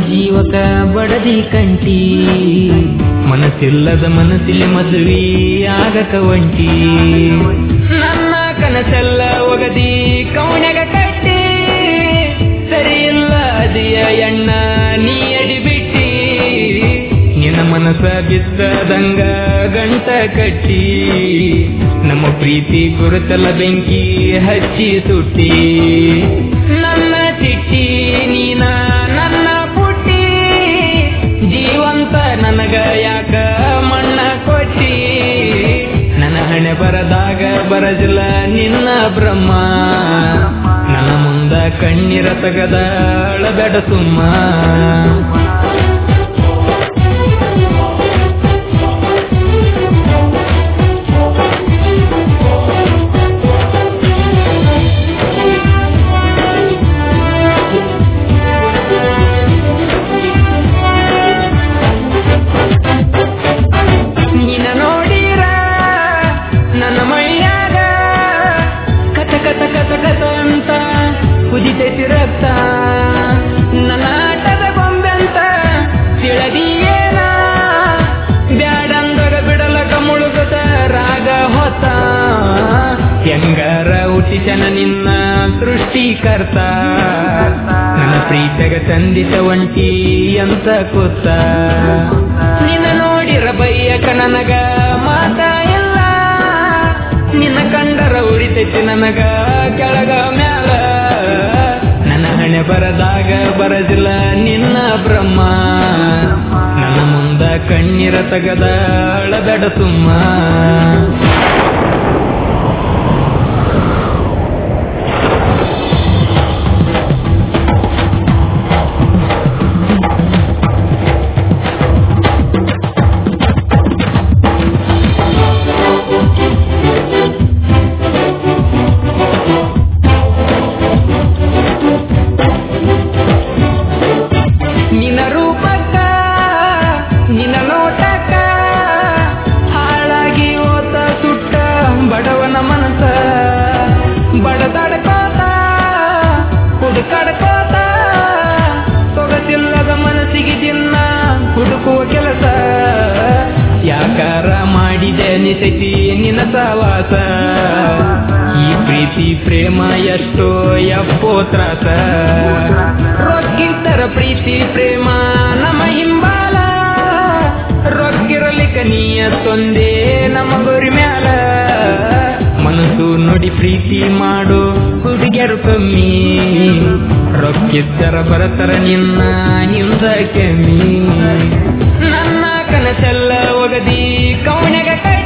ಜೀವಕ ಬಡದಿ ಕಂಟಿ ಮನಸ್ಸಿಲ್ಲದ ಮನಸ್ಸಿಲ್ಲಿ ಮದುವೆ ಆಗಕ ಒಂಟಿ ನನ್ನ ಕನಸೆಲ್ಲ ಒಗದಿ ಕೌಣಗ ಕಟ್ಟಿ ಸರಿ ಇಲ್ಲ ಅದಿಯ ಎಣ್ಣ ನೀ ಅಡಿಬಿಟ್ಟಿ ನಿನ್ನ ಮನಸ್ಸ ಬಿದ್ದದಂಗ ಗಂಟ ಕಟ್ಟಿ ನಮ್ಮ ಪ್ರೀತಿ ಗುರುತಲ ಬೆಂಕಿ ಹಚ್ಚಿ ಸುಟ್ಟಿ ನನ್ನ ಚಿಟ್ಟಿ ನೀನ ನನ್ನ ಪುಟ್ಟಿ ಜೀವಂತ ನನಗ ಯಾಕ ಮಣ್ಣ ಕೊಟ್ಟಿ ನನ್ನ ಹಣೆ ಬರದಾಗ ಬರದಿಲ್ಲ ನಿನ್ನ ಬ್ರಹ್ಮ ನನ್ನ ಮುಂದ ಕಣ್ಣೀರ ತಗದ ಅಳಬೇಡ ಸುಮ್ಮ ನೀನ ನೋಡಿರ ನನ್ನ ಮೈಯಾಗ ಕಥ ಕಥ ಕಥ ಕಥ ಅಂತ ಕುದಿತೈತಿ ರಕ್ತ ನನ್ನ ಆಟದ ಗೊಂಬೆ ಅಂತ ತಿಳಿದಿಯೇನ ಬ್ಯಾಡಂದರ ಬಿಡಲಕ ಮುಳುಗದ ರಾಗ ಹೊತ್ತ ಹೆಂಗಾರ ಹುಟ್ಟಿಸನ ನಿನ್ನ ಸೃಷ್ಟಿಕರ್ತ ನನ್ನ ಪ್ರೀತಗ ತಂದಿತ ಒಂಟಿ ಅಂತ ಕೂತ ನಿನ್ನ ನೋಡಿರ ಬಯ್ಯಕ ನನಗ ಮಾತ ಇಲ್ಲ ನಿನ್ನ ಕಂಡರ ಉರಿತೈತಿ ನನಗ ಕೆಳಗ ಮ್ಯಾಲ ನನ್ನ ಹಣೆ ಬರದಾಗ ಬರದಿಲ್ಲ ನಿನ್ನ ಬ್ರಹ್ಮ ನನ್ನ ಮುಂದ ಕಣ್ಣೀರ ತಗದ ಅಳಬೇಡ ಸುಮ್ಮ ನಿನ್ನ ರೂಪಕ್ಕ ನಿನ್ನ ನೋಟಕ್ಕ ಹಾಳಾಗಿ ಓತ ಸುಟ್ಟ ಬಡವನ ಮನಸ ಬಡದಾಡ್ಕೋತ ಹುಡುಕಾಡ್ಕೋತ ಸೊಗಸಿಲ್ಲದ ಮನಸ್ಸಿಗೆ ದಿನ ಹುಡುಕುವ ಕೆಲಸ ಯಾಕಾರ ಮಾಡಿದೆ ನಿಸತಿ ನಿನ್ನ ಸವಾಸ ಈ ಪ್ರೀತಿ ಪ್ರೇಮ ಎಷ್ಟೋ ಎಪ್ಪೋ ತ್ರಾಸ ರೊಕ್ಕಿಂತರ ಪ್ರೀತಿ ಪ್ರೇಮ ನಮ್ಮ ಹಿಂಬಾಲ ರೊಕ್ಕಿರಲಿಕ್ಕ ನೀಯ ತೊಂದೆ ನಮ್ಮ ಗುರಿ ಮ್ಯಾಲ ಮನಸ್ಸು ನೋಡಿ ಪ್ರೀತಿ ಮಾಡು ಹುಡುಗಿಯರು ಕಮ್ಮಿ ರೊಕ್ಕಿದ್ದರ ಬರತರ ನಿನ್ನ ಹಿಂದ ಕೆಮ್ಮಿ ನನ್ನ ಕನಸೆಲ್ಲ ಒಗದಿ ಕವಣೆಗ ಕೈ